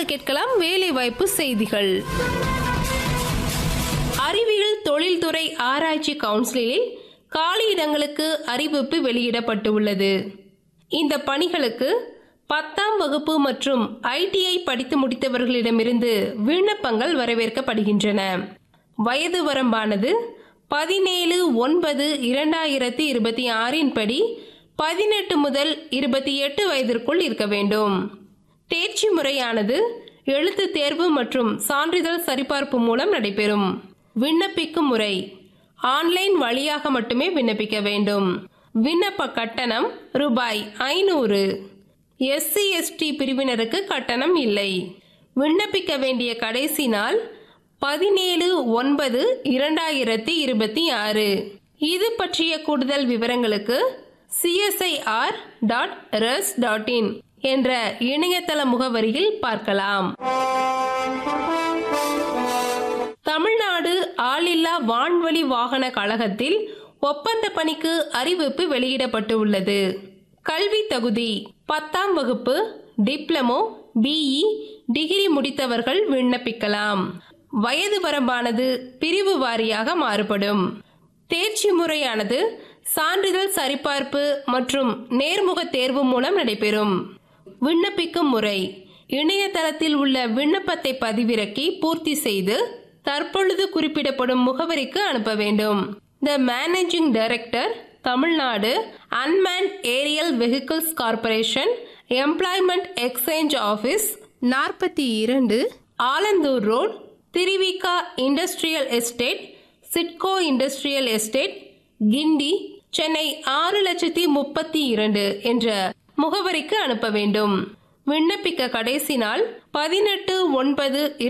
கேட்கலாம் வேலைவாய்ப்பு செய்திகள் அறிவியல் தொழில்துறை ஆராய்ச்சி கவுன்சிலில் காலியிடங்களுக்கு அறிவிப்பு வெளியிடப்பட்டுள்ளது இந்த பணிகளுக்கு பத்தாம் வகுப்பு மற்றும் ஐடிஐ படித்து முடித்தவர்களிடமிருந்து விண்ணப்பங்கள் வரவேற்கப்படுகின்றன வயது வரம்பானது பதினேழு ஒன்பது இரண்டாயிரத்தி இருபத்தி ஆறின் படி பதினெட்டு முதல் இருபத்தி எட்டு வயதிற்குள் இருக்க வேண்டும் தேர்ச்சி முறையானது எழுத்து தேர்வு மற்றும் சான்றிதழ் சரிபார்ப்பு மூலம் நடைபெறும் விண்ணப்பிக்கும் முறை ஆன்லைன் வழியாக மட்டுமே விண்ணப்பிக்க வேண்டும் விண்ணப்ப கட்டணம் ரூபாய் ஐநூறு எஸ்சி எஸ்டி பிரிவினருக்கு கட்டணம் இல்லை விண்ணப்பிக்க வேண்டிய கடைசி நாள் பதினேழு ஒன்பது இரண்டாயிரத்தி இருபத்தி ஆறு இது பற்றிய கூடுதல் விவரங்களுக்கு CSIR dot res dot in என்ற இணையதள முகவரியில் பார்க்கலாம் தமிழ்நாடு ஆளில்லா வான்வழி வாகன கழகத்தில் ஒப்பந்த பணிக்கு அறிவிப்பு வெளியிடப்பட்டுள்ளது கல்வி தகுதி பத்தாம் வகுப்பு டிப்ளமோ பிஇ டிகிரி முடித்தவர்கள் விண்ணப்பிக்கலாம் வயது வரம்பானது பிரிவு வாரியாக மாறுபடும் தேர்ச்சி முறையானது சான்றிதழ் சரிபார்ப்பு மற்றும் நேர்முக தேர்வு மூலம் நடைபெறும் விண்ணப்பிக்கும் முறை இணையதளத்தில் உள்ள விண்ணப்பத்தை பதிவிறக்கி பூர்த்தி செய்து தற்பொழுது குறிப்பிடப்படும் முகவரிக்கு அனுப்ப வேண்டும் the managing director Tamil Nadu unmanned aerial vehicles corporation employment exchange office நாற்பத்தி இரண்டு Alandur road Thiruvika industrial estate SIDCO industrial estate Guindy Chennai ஆறு லட்சத்தி முப்பத்தி இரண்டு என்ற முகவரிக்கு அனுப்ப வேண்டும் விண்ணப்பிக்க கடைசி நாள் பதினெட்டு ஒன்பது